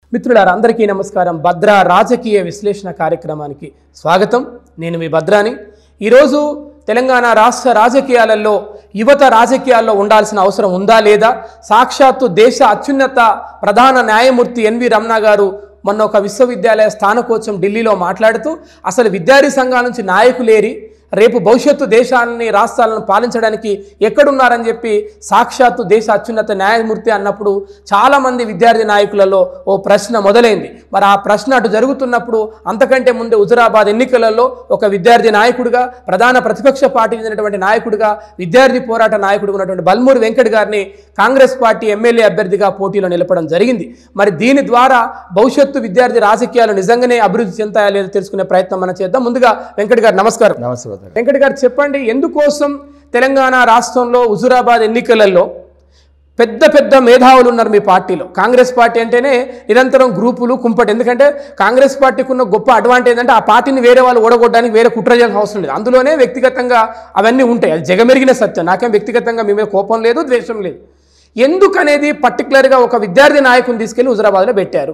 మిత్రులారా అందరికీ నమస్కారం భద్ర రాజకీయ విశ్లేషణ కార్యక్రమానికి స్వాగతం నేను మీ భద్రాని ఈరోజు తెలంగాణ రాష్ట్ర రాజకీయాలలో యువత రాజకీయాల్లో ఉండాల్సిన అవసరం ఉందా లేదా సాక్షాత్తు దేశ అత్యున్నత ప్రధాన న్యాయమూర్తి ఎన్వి రమణ గారు మొన్న ఒక విశ్వవిద్యాలయ స్థానకోచం ఢిల్లీలో మాట్లాడుతూ అసలు విద్యార్థి సంఘాల నుంచి నాయకులేరి రేపు భవిష్యత్తు దేశాన్ని రాష్ట్రాలను పాలించడానికి ఎక్కడున్నారని చెప్పి సాక్షాత్తు దేశ అత్యున్నత న్యాయమూర్తి అన్నప్పుడు చాలామంది విద్యార్థి నాయకులలో ఓ ప్రశ్న మొదలైంది మరి ఆ ప్రశ్న అటు జరుగుతున్నప్పుడు అంతకంటే ముందే హుజురాబాద్ ఎన్నికలలో ఒక విద్యార్థి నాయకుడిగా ప్రధాన ప్రతిపక్ష పార్టీ చెందినటువంటి నాయకుడిగా విద్యార్థి పోరాట నాయకుడిగా ఉన్నటువంటి బల్మూరి వెంకట్ గారిని కాంగ్రెస్ పార్టీ ఎమ్మెల్యే అభ్యర్థిగా పోటీలో నిలపడం జరిగింది మరి దీని ద్వారా భవిష్యత్తు విద్యార్థి రాజకీయాలు నిజంగానే అభివృద్ధి చెందుతాయా లేదో తెలుసుకునే ప్రయత్నం మనం చేద్దాం ముందుగా వెంకట్ గారు నమస్కారం నమస్తే భద్ర వెంకట్ గారు చెప్పండి ఎందుకోసం తెలంగాణ రాష్ట్రంలో హుజురాబాద్ ఎన్నికలలో పెద్ద పెద్ద మేధావులు ఉన్నారు మీ పార్టీలో కాంగ్రెస్ పార్టీ అంటేనే నిరంతరం గ్రూపులు కుంపటి ఎందుకంటే కాంగ్రెస్ పార్టీకి ఉన్న గొప్ప అడ్వాంటేజ్ ఏంటంటే ఆ పార్టీని వేరే వాళ్ళు ఓడగొట్టడానికి వేరే కుట్ర చేయాల్సిన అవసరం లేదు అందులోనే వ్యక్తిగతంగా అవన్నీ ఉంటాయి అది జగమెరిగిన సత్యం నాకేం వ్యక్తిగతంగా మీ మీద కోపం లేదు ద్వేషం లేదు ఎందుకనేది పర్టికులర్గా ఒక విద్యార్థి నాయకుని తీసుకెళ్లి హుజురాబాద్లో పెట్టారు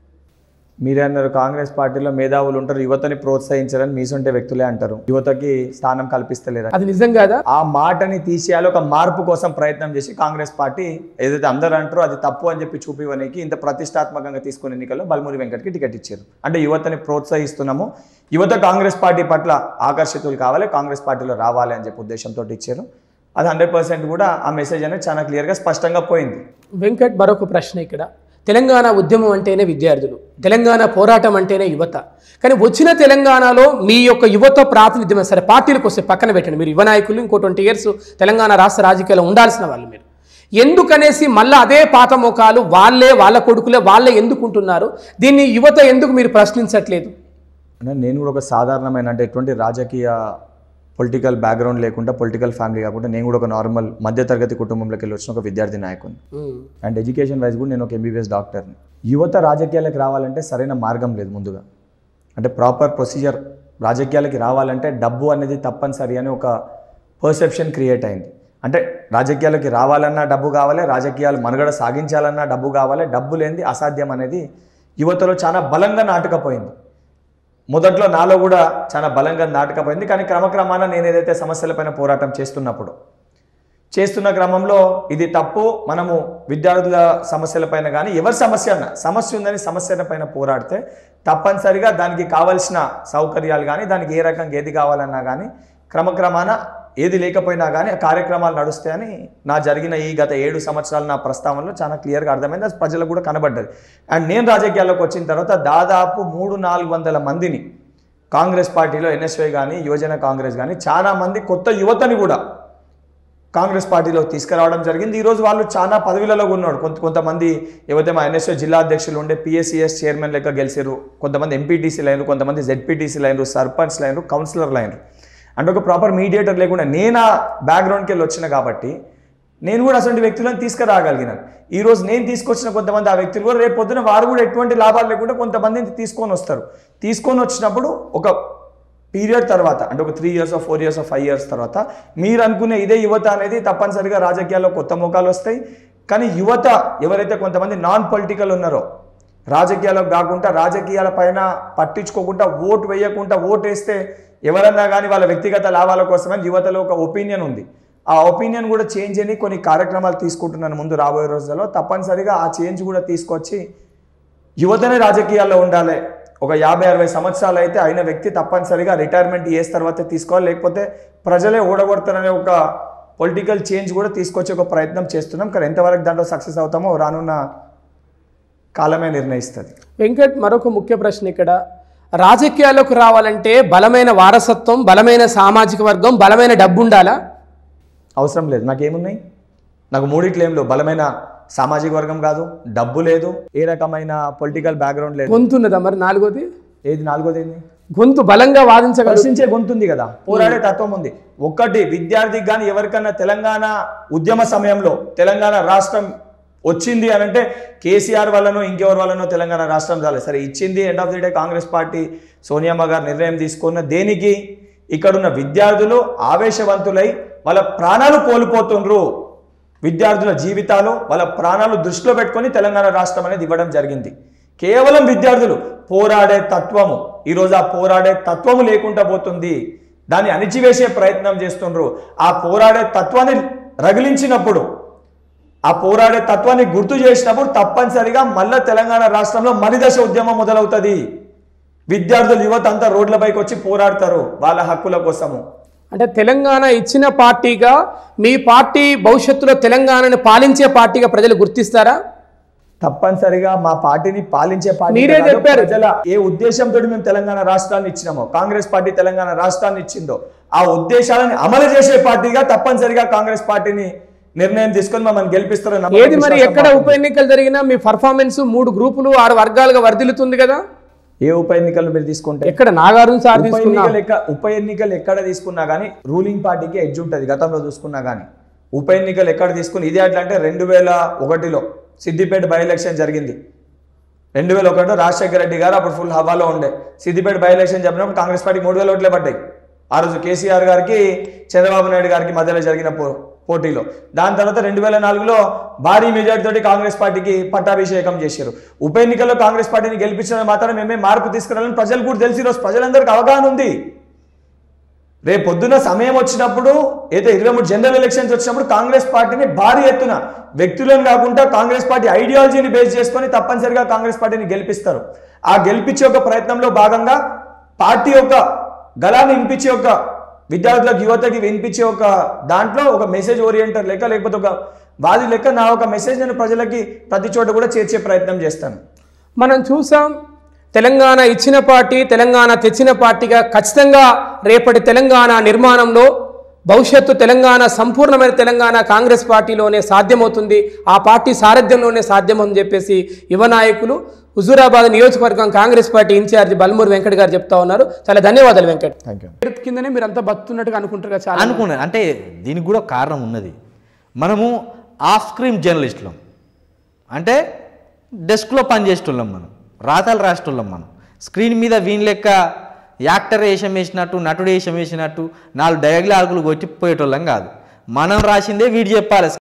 మీరే అన్నారు కాంగ్రెస్ పార్టీలో మేధావులు ఉంటారు యువతని ప్రోత్సహించారని మీసొంటే వ్యక్తులే అంటారు యువతకి స్థానం కల్పిస్తలేరు అది నిజం కాదా ఆ మాటని తీసేయాలి ఒక మార్పు కోసం ప్రయత్నం చేసి కాంగ్రెస్ పార్టీ ఏదైతే అందరూ అంటారో అది తప్పు అని చెప్పి చూపివనికి ఇంత ప్రతిష్టాత్మకంగా తీసుకున్న ఎన్నికల్లో బల్మూరి వెంకట్కి టికెట్ ఇచ్చారు అంటే యువతని ప్రోత్సహిస్తున్నాము యువత కాంగ్రెస్ పార్టీ పట్ల ఆకర్షితులు కావాలి కాంగ్రెస్ పార్టీలో రావాలి అని చెప్పి ఉద్దేశంతో ఇచ్చారు అది హండ్రెడ్ పర్సెంట్ కూడా ఆ మెసేజ్ అనేది చాలా క్లియర్గా స్పష్టంగా పోయింది వెంకట్ మరొక ప్రశ్న ఇక్కడ తెలంగాణ ఉద్యమం అంటేనే విద్యార్థులు తెలంగాణ పోరాటం అంటేనే యువత కానీ వచ్చిన తెలంగాణలో మీ యొక్క యువత ప్రాతినిధ్యం సరే పార్టీలకు వస్తే పక్కన పెట్టండి మీరు యువ నాయకులు ఇంకో ట్వంటీ ఇయర్స్ తెలంగాణ రాష్ట్ర రాజకీయాల్లో ఉండాల్సిన వాళ్ళు మీరు ఎందుకనేసి మళ్ళీ అదే పాత ముఖాలు వాళ్ళే వాళ్ళ కొడుకులే వాళ్ళే ఎందుకుంటున్నారు దీన్ని యువత ఎందుకు మీరు ప్రశ్నించట్లేదు అంటే నేను కూడా ఒక సాధారణమైన అంటే ఎటువంటి రాజకీయ పొలిటికల్ బ్యాక్గ్రౌండ్ లేకుండా పొలిటికల్ ఫ్యామిలీ కాకుండా నేను కూడా ఒక నార్మల్ మధ్యతరగతి కుటుంబంలోకి వెళ్ళి వచ్చిన ఒక విద్యార్థి నాయకుని అండ్ ఎడ్యుకేషన్ వైజ్ కూడా నేను ఒక ఎంబీబీఎస్ డాక్టర్ని యువత రాజకీయాలకు రావాలంటే సరైన మార్గం లేదు ముందుగా అంటే ప్రాపర్ ప్రొసీజర్ రాజకీయాలకి రావాలంటే డబ్బు అనేది తప్పనిసరి అని ఒక పర్సెప్షన్ క్రియేట్ అయింది అంటే రాజకీయాలకి రావాలన్నా డబ్బు కావాలి రాజకీయాలు మనుగడ సాగించాలన్నా డబ్బు కావాలి డబ్బు లేనిది అసాధ్యం అనేది యువతలో చాలా బలంగా నాటుకపోయింది మొదట్లో నాలో కూడా చాలా బలంగా నాటకపోయింది కానీ క్రమక్రమాన నేను ఏదైతే సమస్యలపైన పోరాటం చేస్తున్నప్పుడు చేస్తున్న క్రమంలో ఇది తప్పు మనము విద్యార్థుల సమస్యలపైన కానీ ఎవరి సమస్య అన్నా సమస్య ఉందని సమస్యల పైన పోరాడితే తప్పనిసరిగా దానికి కావాల్సిన సౌకర్యాలు కానీ దానికి ఏ రకంగా ఏది కావాలన్నా కానీ క్రమక్రమాన ఏది లేకపోయినా కానీ ఆ కార్యక్రమాలు నడుస్తాయని నా జరిగిన ఈ గత ఏడు సంవత్సరాల నా ప్రస్తావనలో చాలా క్లియర్గా అర్థమైంది అది ప్రజలకు కూడా కనబడ్డది అండ్ నేను రాజకీయాల్లోకి వచ్చిన తర్వాత దాదాపు మూడు నాలుగు వందల మందిని కాంగ్రెస్ పార్టీలో ఎన్ఎస్వై కానీ యువజన కాంగ్రెస్ కానీ చాలా మంది కొత్త యువతని కూడా కాంగ్రెస్ పార్టీలో తీసుకురావడం జరిగింది ఈరోజు వాళ్ళు చాలా పదవిలలో ఉన్నాడు కొంత కొంతమంది ఏవైతే మా ఎన్ఎస్ఓ జిల్లా అధ్యక్షులు ఉండే పిఎస్సిఎస్ చైర్మన్ లెక్క గెలిచారు కొంతమంది ఎంపీటీసీ లైనరు కొంతమంది జెడ్పీటీసీ లైనరు సర్పంచ్ లైనరు కౌన్సిలర్ లైనరు అంటే ఒక ప్రాపర్ మీడియేటర్ లేకుండా నేను ఆ బ్యాక్గ్రౌండ్కి వెళ్ళి వచ్చిన కాబట్టి నేను కూడా అటువంటి వ్యక్తులను తీసుకురాగలిగినాను ఈ రోజు నేను తీసుకొచ్చిన కొంతమంది ఆ వ్యక్తులు కూడా రేపు పొద్దున వారు కూడా ఎటువంటి లాభాలు లేకుండా కొంతమందిని తీసుకొని వస్తారు తీసుకొని వచ్చినప్పుడు ఒక పీరియడ్ తర్వాత అంటే ఒక three years four years five years తర్వాత మీరు అనుకునే ఇదే యువత అనేది తప్పనిసరిగా రాజకీయాల్లో కొత్త ముఖాలు వస్తాయి కానీ యువత ఎవరైతే కొంతమంది నాన్ పొలిటికల్ ఉన్నారో రాజకీయాలకు కాకుండా రాజకీయాల పైన పట్టించుకోకుండా ఓటు వేయకుండా ఓటు వేస్తే ఎవరన్నా కానీ వాళ్ళ వ్యక్తిగత లాభాల కోసమని యువతలో ఒక ఒపీనియన్ ఉంది ఆ ఒపీనియన్ కూడా చేంజ్ అని కొన్ని కార్యక్రమాలు తీసుకుంటున్నాను ముందు రాబోయే రోజుల్లో తప్పనిసరిగా ఆ చేంజ్ కూడా తీసుకొచ్చి యువతనే రాజకీయాల్లో ఉండాలి ఒక యాభై అరవై సంవత్సరాలు అయితే అయిన వ్యక్తి తప్పనిసరిగా రిటైర్మెంట్ చేసిన తర్వాత తీసుకోవాలి లేకపోతే ప్రజలే ఓడగొడతారనే ఒక పొలిటికల్ చేంజ్ కూడా తీసుకొచ్చే ఒక ప్రయత్నం చేస్తున్నాం కానీ ఎంతవరకు దాంట్లో సక్సెస్ అవుతామో రానున్న కాలమే నిర్ణయిస్తుంది వెంకట్ మరొక ముఖ్య ప్రశ్న ఇక్కడ రాజకీయాల్లోకి రావాలంటే బలమైన వారసత్వం బలమైన సామాజిక వర్గం బలమైన డబ్బు ఉండాలా అవసరం లేదు నాకేమున్నాయి నాకు మూడిట్లు ఏం లేవు బలమైన సామాజిక వర్గం కాదు డబ్బు లేదు ఏ రకమైన పొలిటికల్ బ్యాక్గ్రౌండ్ లేదు గొంతున్నదా మరి నాలుగోది ఏది నాలుగోది ఏంది గొంతు బలంగా వాదించగలరు ప్రశ్నించే గొంతుంది కదా పోరాడే తత్వం ఉంది ఒక్కటి విద్యార్థికి కానీ ఎవరికన్నా తెలంగాణ ఉద్యమ సమయంలో తెలంగాణ రాష్ట్రం వచ్చింది అని అంటే కేసీఆర్ వల్లనో ఇంకెవరి వల్లనో తెలంగాణ రాష్ట్రం రాలేదు సరే ఇచ్చింది end of the day Congress party Soniamma గారు నిర్ణయం తీసుకున్న దేనికి ఇక్కడున్న విద్యార్థులు ఆవేశవంతులై వాళ్ళ ప్రాణాలు కోల్పోతుండ్రు విద్యార్థుల జీవితాలు వాళ్ళ ప్రాణాలు దృష్టిలో పెట్టుకొని తెలంగాణ రాష్ట్రం అనేది ఇవ్వడం జరిగింది కేవలం విద్యార్థులు పోరాడే తత్వము ఈరోజు ఆ పోరాడే తత్వము లేకుండా పోతుంది దాన్ని అణిచివేసే ప్రయత్నం చేస్తుండ్రు ఆ పోరాడే తత్వాన్ని రగిలించినప్పుడు ఆ పోరాడే తత్వాన్ని గుర్తు చేసినప్పుడు తప్పనిసరిగా మళ్ళా తెలంగాణ రాష్ట్రంలో మలిదశ ఉద్యమం మొదలవుతుంది విద్యార్థులు యువత అంతా రోడ్లపైకి వచ్చి పోరాడతారు వాళ్ళ హక్కుల కోసము అంటే తెలంగాణ ఇచ్చిన పార్టీగా మీ పార్టీ భవిష్యత్తులో తెలంగాణని పాలించే పార్టీగా ప్రజలు గుర్తిస్తారా తప్పనిసరిగా మా పార్టీని పాలించే పార్టీ మీరే కాదు. చెప్పారు. ప్రజల ఏ ఉద్దేశంతో మేము తెలంగాణ రాష్ట్రాన్ని ఇచ్చినామో కాంగ్రెస్ పార్టీ తెలంగాణ రాష్ట్రాన్ని ఇచ్చిందో ఆ ఉద్దేశాలను అమలు చేసే పార్టీగా తప్పనిసరిగా కాంగ్రెస్ పార్టీని నిర్ణయం తీసుకొని మమ్మల్ని గెలిపిస్తారని నమ్మకం, ఏది మరి విశ్వాసం ఎక్కడ మాకుంది. ఉప ఎన్నికలు జరిగినా మీ పర్ఫార్మెన్స్ మూడు గ్రూపులు ఆరు వర్గాలుగా వర్ధిల్లుతుంది కదా ఏ ఉప ఎన్నికలు మీరు తీసుకుంటే ఎక్కడ నాగార్జున సార్ ఉప తీసుకున్నా ఎన్నికలు ఎక్క ఉప ఎన్నికలు ఎక్కడ తీసుకున్నా కానీ రూలింగ్ పార్టీకి ఎడ్జ్ ఉంటుంది గతంలో చూసుకున్నా కానీ ఉప ఎన్నికలు ఎక్కడ తీసుకుని ఇది ఎట్లా అంటే రెండు వేల ఒకటిలో సిద్దిపేట బై ఎలక్షన్ జరిగింది రెండు వేల ఒకటిలో రాజశేఖర రెడ్డి గారు అప్పుడు ఫుల్ హవాలో ఉండే సిద్దిపేట బై ఎలక్షన్ చెప్పినప్పుడు కాంగ్రెస్ పార్టీకి మూడు వేల ఓట్లే పడ్డాయి ఆ రోజు కేసీఆర్ గారికి చంద్రబాబు నాయుడు గారికి మధ్యలో జరిగిన పో పోటీలో దాని తర్వాత రెండు వేల నాలుగులో భారీ మెజార్టీ తోటి కాంగ్రెస్ పార్టీకి పట్టాభిషేకం చేశారు ఉప ఎన్నికల్లో కాంగ్రెస్ పార్టీని గెలిపించడం మాత్రం మేమే మార్పు తీసుకురావాలని ప్రజలు కూడా తెలిసి ఈరోజు ప్రజలందరికీ అవగాహన ఉంది రేపు పొద్దున సమయం వచ్చినప్పుడు ఏదో ఇరవై మూడు జనరల్ ఎలక్షన్స్ వచ్చినప్పుడు కాంగ్రెస్ పార్టీని భారీ ఎత్తున వ్యక్తులను కాకుండా కాంగ్రెస్ పార్టీ ఐడియాలజీని బేస్ చేసుకొని తప్పనిసరిగా కాంగ్రెస్ పార్టీని గెలిపిస్తారు ఆ గెలిపించే ఒక ప్రయత్నంలో భాగంగా పార్టీ యొక్క గలాన్ని వినిపించే ఒక విద్యార్థులకు యువతకి వినిపించే ఒక దాంట్లో ఒక మెసేజ్ ఓరియంటర్ లెక్క లేకపోతే ఒక వాది లెక్క నా ఒక మెసేజ్ నేను ప్రజలకి ప్రతి చోట కూడా చేర్చే ప్రయత్నం చేస్తాను మనం చూసాం తెలంగాణ ఇచ్చిన పార్టీ తెలంగాణ తెచ్చిన పార్టీగా ఖచ్చితంగా రేపటి తెలంగాణ నిర్మాణంలో భవిష్యత్తు తెలంగాణ సంపూర్ణమైన తెలంగాణ కాంగ్రెస్ పార్టీలోనే సాధ్యమవుతుంది ఆ పార్టీ సారథ్యంలోనే సాధ్యమని చెప్పేసి యువ నాయకులు హుజూరాబాద్ నియోజకవర్గం కాంగ్రెస్ పార్టీ ఇన్ఛార్జి బల్మూరి వెంకట్ గారు చెప్తా ఉన్నారు చాలా ధన్యవాదాలు వెంకట్ థ్యాంక్ యూ పేరు కిందనే మీరు అంతా బతున్నట్టుగా అనుకుంటారు కదా చాలా అనుకున్నాను అంటే దీనికి కూడా కారణం ఉన్నది మనము ఆఫ్ స్క్రీన్ జర్నలిస్టులం అంటే డెస్క్లో పనిచేసేటోళ్ళం మనం రాతలు రాసేటోళ్ళం మనం స్క్రీన్ మీద వీని లెక్క యాక్టర్ వేషం వేసినట్టు నటుడు వేషం వేసినట్టు నాలుగు డైలాగులు కొట్టి పోయేటోళ్ళం కాదు మనం రాసిందే వీడు చెప్పాలి